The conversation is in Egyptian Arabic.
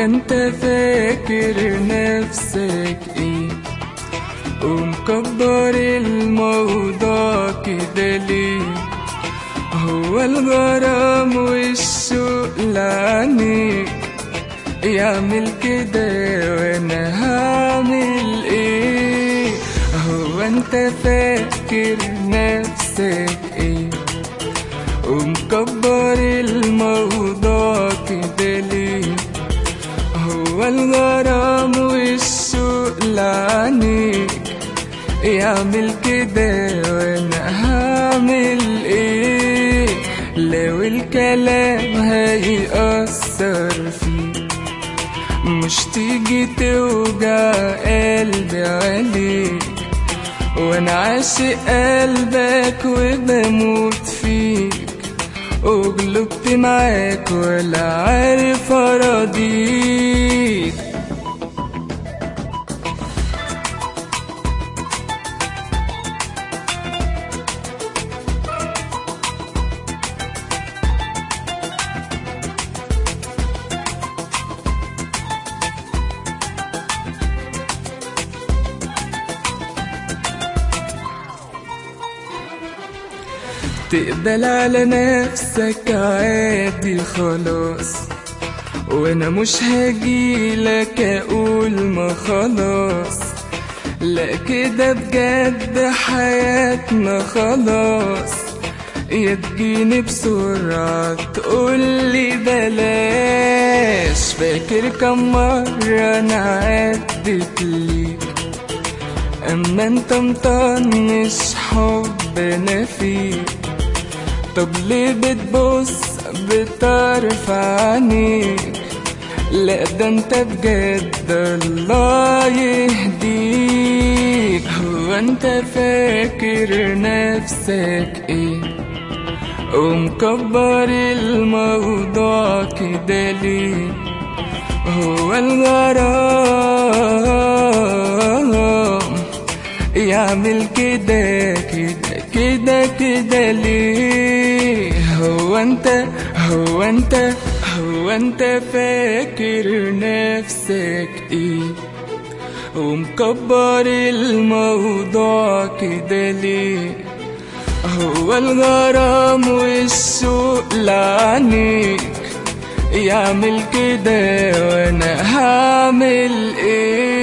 انت فاكر نفسك ايه ومكبر الموضوع كده ليه هو الغرام والشوق لعنيك يعمل كده وانا هعمل ايه هو انت فاكر نفسك ايه ومكبر الموضوع كده ليه هو الغرام والشوق لعنيك يعمل كده وانا هعمل ايه لو الكلام هيأثر فيك مش تيجي توجع قلبي عليك وانا عاشق قلبك وبموت فيك وقلبت معاك ولا عارف اراضيك تقبل على نفسك عادي خلاص وانا مش هجيلك اقول ما خلاص لا كده بجد حياتنا خلاص يا تجيني بسرعة تقولي بلاش فاكر كم مرة انا عدت ليك اما انت مطنش حبنا فيك طب ليه بتبص بطرف عينيك لا ده انت بجد الله يهديك هو انت فاكر نفسك ايه ومكبر الموضوع كده ليه هو الغرام يعمل كده كده كده كده ليه هو انت هو انت هو انت فاكر نفسك ايه ومكبر الموضوع كده ليه هو الغرام والسوق لعنيك يعمل كده وانا هعمل ايه